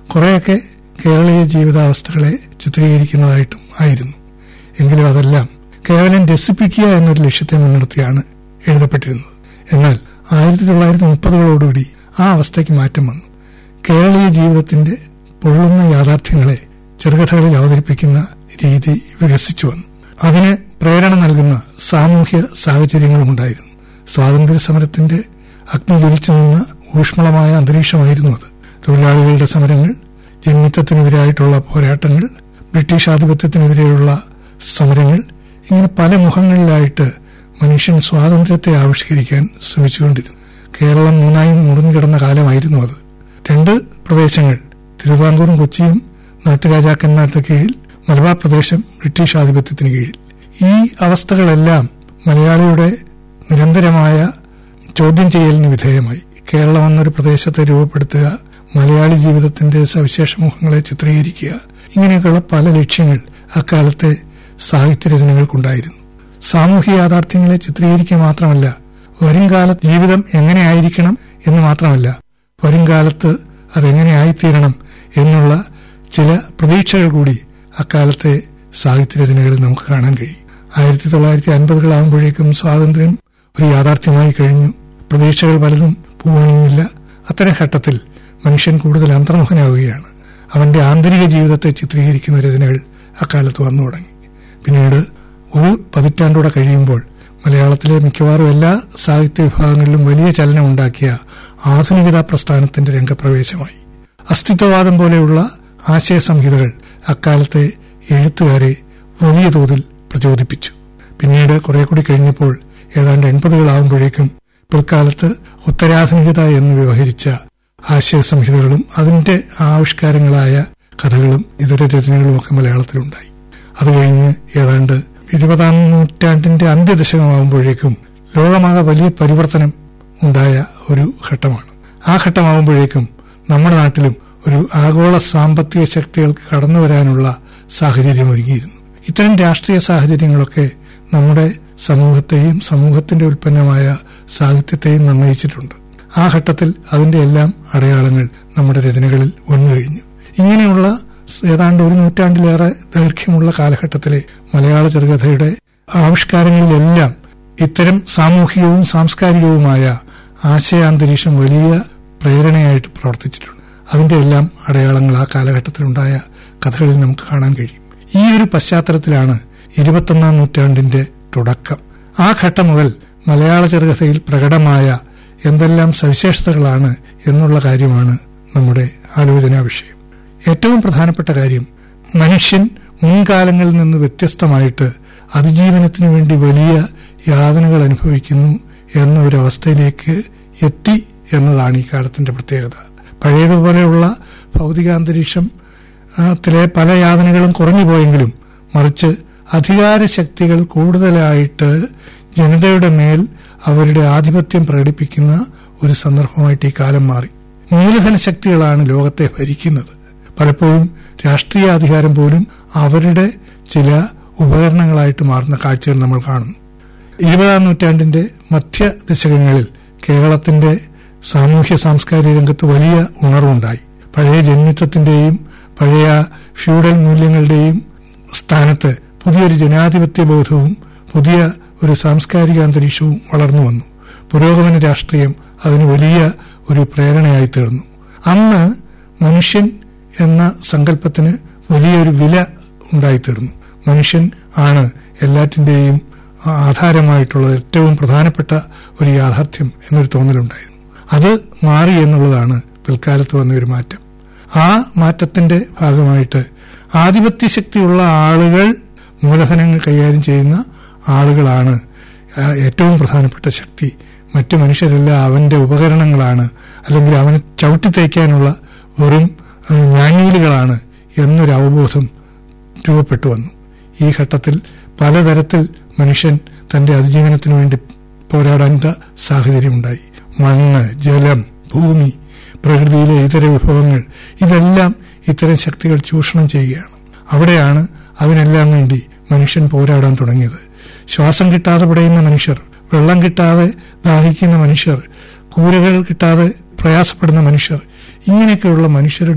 കുറെയൊക്കെ കേരളീയ ജീവിതാവസ്ഥകളെ ചിത്രീകരിക്കുന്നതായിട്ടും ആയിരുന്നു എങ്കിലും അതെല്ലാം കേവലം രസിപ്പിക്കുക എന്നൊരു ലക്ഷ്യത്തെ മുൻനിർത്തിയാണ് എഴുതപ്പെട്ടിരുന്നത് എന്നാൽ ആയിരത്തി തൊള്ളായിരത്തി മുപ്പതുകളോടുകൂടി ആ അവസ്ഥയ്ക്ക് മാറ്റം വന്നു കേരളീയ ജീവിതത്തിന്റെ പൊള്ളുന്ന യാഥാർത്ഥ്യങ്ങളെ ചെറുകഥകളിൽ അവതരിപ്പിക്കുന്ന രീതി വികസിച്ചു വന്നു അതിന് പ്രേരണ നൽകുന്ന സാമൂഹ്യ സാഹചര്യങ്ങളും ഉണ്ടായിരുന്നു സ്വാതന്ത്ര്യ സമരത്തിന്റെ അഗ്നി ജ്വലിച്ചു നിന്ന ഊഷ്മളമായ അന്തരീക്ഷമായിരുന്നു അത് തൊഴിലാളികളുടെ സമരങ്ങൾ ജന്മിത്വത്തിനെതിരായിട്ടുള്ള പോരാട്ടങ്ങൾ ബ്രിട്ടീഷ് ആധിപത്യത്തിനെതിരെയുള്ള സമരങ്ങൾ ഇങ്ങനെ പല മുഖങ്ങളിലായിട്ട് മനുഷ്യൻ സ്വാതന്ത്ര്യത്തെ ആവിഷ്കരിക്കാൻ ശ്രമിച്ചുകൊണ്ടിരുന്നു കേരളം മൂന്നായി മുറിഞ്ഞുകിടന്ന കാലമായിരുന്നു അത് രണ്ട് പ്രദേശങ്ങൾ തിരുവിതാംകൂറും കൊച്ചിയും നാട്ടുരാജാക്കന്മാരുടെ കീഴിൽ മലബാർ പ്രദേശം ബ്രിട്ടീഷ് ആധിപത്യത്തിന് കീഴിൽ ഈ അവസ്ഥകളെല്ലാം മലയാളിയുടെ നിരന്തരമായ ചോദ്യം ചെയ്യലിന് വിധേയമായി കേരളം എന്നൊരു പ്രദേശത്തെ രൂപപ്പെടുത്തുക മലയാളി ജീവിതത്തിന്റെ സവിശേഷ മുഖങ്ങളെ ചിത്രീകരിക്കുക ഇങ്ങനെയൊക്കെയുള്ള പല ലക്ഷ്യങ്ങൾ അക്കാലത്തെ സാഹിത്യരചനകൾക്കുണ്ടായിരുന്നു സാമൂഹ്യ യാഥാർത്ഥ്യങ്ങളെ ചിത്രീകരിക്കുക മാത്രമല്ല വരുംകാല ജീവിതം എങ്ങനെയായിരിക്കണം എന്ന് മാത്രമല്ല വരുംകാലത്ത് അതെങ്ങനെയായിത്തീരണം എന്നുള്ള ചില പ്രതീക്ഷകൾ കൂടി അക്കാലത്തെ സാഹിത്യരചനകളിൽ നമുക്ക് കാണാൻ കഴിയും ആയിരത്തി തൊള്ളായിരത്തി അൻപതുകളാകുമ്പോഴേക്കും സ്വാതന്ത്ര്യം ഒരു യാഥാർത്ഥ്യമായി കഴിഞ്ഞു പ്രതീക്ഷകൾ പലതും പൂവണിഞ്ഞില്ല അത്തരം ഘട്ടത്തിൽ മനുഷ്യൻ കൂടുതൽ അന്തർമുഖനാവുകയാണ് അവന്റെ ആന്തരിക ജീവിതത്തെ ചിത്രീകരിക്കുന്ന രചനകൾ അക്കാലത്ത് വന്നു തുടങ്ങി പിന്നീട് ഒരു പതിറ്റാണ്ടൂടെ കഴിയുമ്പോൾ മലയാളത്തിലെ മിക്കവാറും എല്ലാ സാഹിത്യ വിഭാഗങ്ങളിലും വലിയ ചലനമുണ്ടാക്കിയ ആധുനികതാ പ്രസ്ഥാനത്തിന്റെ രംഗപ്രവേശമായി അസ്തിത്വവാദം പോലെയുള്ള ആശയസംഹിതകൾ അക്കാലത്തെ എഴുത്തുകാരെ വലിയ തോതിൽ പ്രചോദിപ്പിച്ചു പിന്നീട് കുറെ കൂടി കഴിഞ്ഞപ്പോൾ ഏതാണ്ട് എൺപതുകളാവുമ്പോഴേക്കും പിൽക്കാലത്ത് ഉത്തരാധുനികത എന്ന് വ്യവഹരിച്ച ആശയസംഹിതകളും അതിന്റെ ആവിഷ്കാരങ്ങളായ കഥകളും ഇതര രചനകളും ഒക്കെ മലയാളത്തിലുണ്ടായി അത് കഴിഞ്ഞ് ഏതാണ്ട് ഇരുപതാം നൂറ്റാണ്ടിന്റെ അന്ത്യദശകമാകുമ്പോഴേക്കും ലോകമാകെ വലിയ പരിവർത്തനം ഉണ്ടായ ഒരു ഘട്ടമാണ് ആ ഘട്ടമാകുമ്പോഴേക്കും നമ്മുടെ നാട്ടിലും ഒരു ആഗോള സാമ്പത്തിക ശക്തികൾക്ക് കടന്നു വരാനുള്ള സാഹചര്യം ഒരുങ്ങിയിരുന്നു ഇത്തരം രാഷ്ട്രീയ സാഹചര്യങ്ങളൊക്കെ നമ്മുടെ സമൂഹത്തെയും സമൂഹത്തിന്റെ ഉൽപ്പന്നമായ സാഹിത്യത്തെയും നിർണയിച്ചിട്ടുണ്ട് ആ ഘട്ടത്തിൽ അതിന്റെ എല്ലാം അടയാളങ്ങൾ നമ്മുടെ രചനകളിൽ വന്നു കഴിഞ്ഞു ഇങ്ങനെയുള്ള ഏതാണ്ട് ഒരു നൂറ്റാണ്ടിലേറെ ദൈർഘ്യമുള്ള കാലഘട്ടത്തിലെ മലയാള ചെറുകഥയുടെ ആവിഷ്കാരങ്ങളിലെല്ലാം ഇത്തരം സാമൂഹികവും സാംസ്കാരികവുമായ ആശയാന്തരീക്ഷം വലിയ പ്രേരണയായിട്ട് പ്രവർത്തിച്ചിട്ടുണ്ട് അതിന്റെ എല്ലാം അടയാളങ്ങൾ ആ കാലഘട്ടത്തിലുണ്ടായ കഥകളിൽ നമുക്ക് കാണാൻ കഴിയും ഈ ഒരു പശ്ചാത്തലത്തിലാണ് ഇരുപത്തൊന്നാം നൂറ്റാണ്ടിന്റെ തുടക്കം ആ ഘട്ടം മുതൽ മലയാള ചെറുകഥയിൽ പ്രകടമായ എന്തെല്ലാം സവിശേഷതകളാണ് എന്നുള്ള കാര്യമാണ് നമ്മുടെ ആലോചനാ വിഷയം ഏറ്റവും പ്രധാനപ്പെട്ട കാര്യം മനുഷ്യൻ മുൻകാലങ്ങളിൽ നിന്ന് വ്യത്യസ്തമായിട്ട് അതിജീവനത്തിന് വേണ്ടി വലിയ യാതനകൾ അനുഭവിക്കുന്നു എന്ന ഒരു അവസ്ഥയിലേക്ക് എത്തി എന്നതാണ് ഈ കാലത്തിന്റെ പ്രത്യേകത പഴയതുപോലെയുള്ള ഭൗതികാന്തരീക്ഷം ത്തിലെ പല യാതനകളും കുറഞ്ഞു പോയെങ്കിലും മറിച്ച് അധികാര ശക്തികൾ കൂടുതലായിട്ട് ജനതയുടെ മേൽ അവരുടെ ആധിപത്യം പ്രകടിപ്പിക്കുന്ന ഒരു സന്ദർഭമായിട്ട് ഈ കാലം മാറി മൂലധന ശക്തികളാണ് ലോകത്തെ ഭരിക്കുന്നത് പലപ്പോഴും രാഷ്ട്രീയ അധികാരം പോലും അവരുടെ ചില ഉപകരണങ്ങളായിട്ട് മാറുന്ന കാഴ്ചകൾ നമ്മൾ കാണുന്നു ഇരുപതാം നൂറ്റാണ്ടിന്റെ മധ്യ ദശകങ്ങളിൽ കേരളത്തിന്റെ സാമൂഹ്യ സാംസ്കാരിക രംഗത്ത് വലിയ ഉണർവുണ്ടായി പഴയ ജന്മിത്വത്തിന്റെയും പഴയ ഫ്യൂഡൽ മൂല്യങ്ങളുടെയും സ്ഥാനത്ത് പുതിയൊരു ജനാധിപത്യ ബോധവും പുതിയ ഒരു സാംസ്കാരിക അന്തരീക്ഷവും വളർന്നു വന്നു പുരോഗമന രാഷ്ട്രീയം അതിന് വലിയ ഒരു പ്രേരണയായി തീർന്നു അന്ന് മനുഷ്യൻ എന്ന സങ്കല്പത്തിന് വലിയൊരു വില ഉണ്ടായിത്തീർന്നു മനുഷ്യൻ ആണ് എല്ലാറ്റിന്റെയും ആധാരമായിട്ടുള്ള ഏറ്റവും പ്രധാനപ്പെട്ട ഒരു യാഥാർത്ഥ്യം എന്നൊരു തോന്നലുണ്ടായിരുന്നു അത് മാറി എന്നുള്ളതാണ് പിൽക്കാലത്ത് വന്ന ഒരു മാറ്റം ആ മാറ്റത്തിന്റെ ഭാഗമായിട്ട് ആധിപത്യ ശക്തിയുള്ള ആളുകൾ മൂലധനങ്ങൾ കൈകാര്യം ചെയ്യുന്ന ആളുകളാണ് ഏറ്റവും പ്രധാനപ്പെട്ട ശക്തി മറ്റു മനുഷ്യരെല്ലാം അവന്റെ ഉപകരണങ്ങളാണ് അല്ലെങ്കിൽ അവനെ ചവിട്ടി തേക്കാനുള്ള വെറും ഞാനീലുകളാണ് എന്നൊരു അവബോധം രൂപപ്പെട്ടു വന്നു ഈ ഘട്ടത്തിൽ പലതരത്തിൽ മനുഷ്യൻ തന്റെ അതിജീവനത്തിനു വേണ്ടി പോരാടേണ്ട സാഹചര്യമുണ്ടായി മണ്ണ് ജലം ഭൂമി പ്രകൃതിയിലെ ഇതര വിഭവങ്ങൾ ഇതെല്ലാം ഇത്തരം ശക്തികൾ ചൂഷണം ചെയ്യുകയാണ് അവിടെയാണ് അതിനെല്ലാം വേണ്ടി മനുഷ്യൻ പോരാടാൻ തുടങ്ങിയത് ശ്വാസം കിട്ടാതെ പിടയുന്ന മനുഷ്യർ വെള്ളം കിട്ടാതെ ദാഹിക്കുന്ന മനുഷ്യർ കൂരകൾ കിട്ടാതെ പ്രയാസപ്പെടുന്ന മനുഷ്യർ ഇങ്ങനെയൊക്കെയുള്ള മനുഷ്യരുടെ